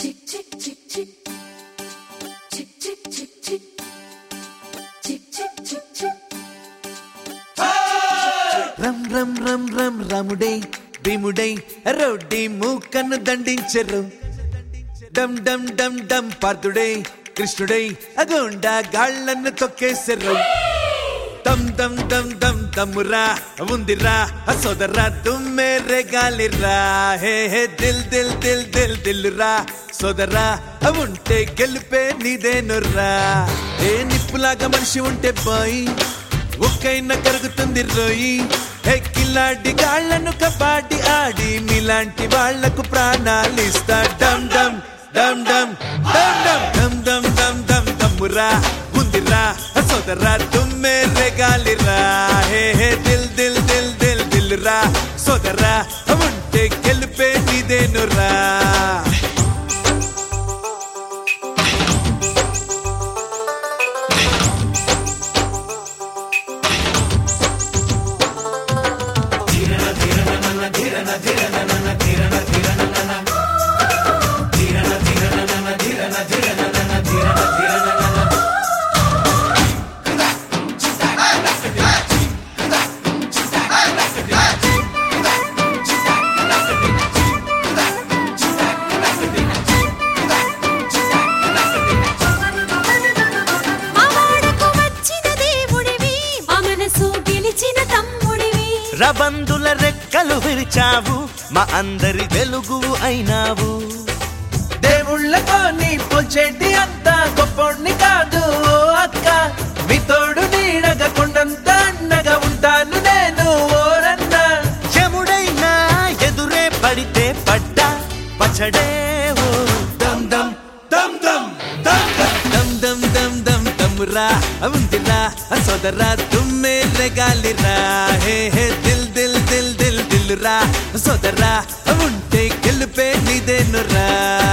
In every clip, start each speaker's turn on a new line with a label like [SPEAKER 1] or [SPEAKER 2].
[SPEAKER 1] Chick, chick, chick, chick. Chick, chick, chick, chick. Chick, chick, chick, chick.
[SPEAKER 2] రమ్ రమ్ రమ్ రమ్ రముడై భీముడై రౌడీ మూకను దండించరు డమ్ డమ్ డమ్ డమ్ పార్థుడై కృష్ణుడై అగోండా గాళ్ళను తొక్కేసరు దమ్ దమ్ దమ్ దమ్ దమ్మురా ఉందిరా ఆ సోదరా తుమ్మే రేగాలిరా హే హే దిల్ దిల్ దిల్ దిల్ దిల్లురా సోదరా ఉంటే గెలిపే నీదేనురా ఏ నిప్పులాగా మనిషి ఉంటే బాయ్ ఒక్కైనా కరుగుతుంది రోయి హే కిల్లాడి గాళ్ళను కబాడి ఆడి మీలాంటి వాళ్లకు ప్రాణాలు ఇస్తా డమ్ డమ్ డమ్ డమ్ డమ్ డమ్ డమ్ డమ్ డమ్ డమ్ దమ్మురా ఉందిరా సోదరా తుమ్మే రేగాలిరా హే హే దిల్ దిల్ దిల్ దిల్ దిల్ రా సోదరా ఉంటే గెలిపే నీదేనురా
[SPEAKER 1] మా వాడకు వచ్చిన దేవుడివి మా మనసు గెలిచిన తమ్ముడివి
[SPEAKER 3] రబందుల రెక్కలు విరిచావు మా అందరి వెలుగువు అయినావు
[SPEAKER 2] దేవుళ్ళతో నీ పోల్చేటి అంత గొప్పోడిని కాదు ఓ అక్క మీ తోడు నీడగా కొండంత అండగా ఉంటాను నేను ఓరన్న
[SPEAKER 3] యముడైనా ఎదురే పడితే పడ్డా పచ్చడే ఓ
[SPEAKER 2] దమ్ దమ్ దమ్ దమ్ దమ్ దమ్ దమ్ దమ్ దమ్ దమ్మురా ఉందిరా సోదరా తుమ్మే రెగాలిరా హే హే దిల్ దిల్ దిల్ దిల్ దిల్లురా సోదరా ఉంటే గెలుపే నీదేనురా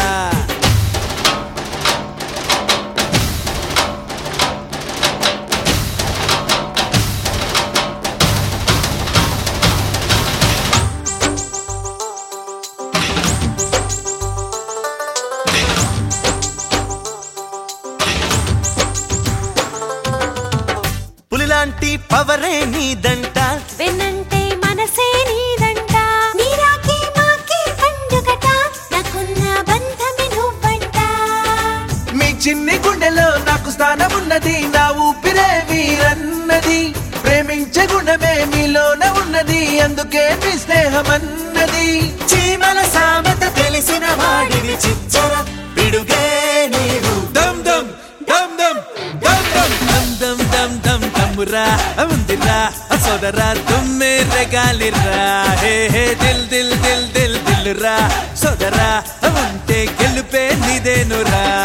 [SPEAKER 3] పులిలాంటి పవరే నీదంట
[SPEAKER 1] వెన్నంటే మనసే నీదంట నీరాకే మాకే పండుగట నాకున్న బంధమే నువ్వంట
[SPEAKER 2] మీ చిన్ని గుండెలో నాకు స్థానం ఉన్నది నా ఊపిరే మీరన్నది ప్రేమించే గుణమే మీలోన ఉన్నది అందుకే మీ స్నేహం అన్నది
[SPEAKER 3] చీమల సామెత తెలిసిన వాడివి చిచ్చర పిడుగే నీవు
[SPEAKER 2] దమ్ దమ్ దమ్ దమ్ దమ్ దమ్ దమ్ దమ్ దమ్ దమ్ దమ్మురా ఉందిరా సోదరా తుమ్మే రెగాలిరా హే హే దిల్ దిల్ దిల్ దిల్ దిల్లురా సోదరా ఉంటే గెలుపే నీదేనురా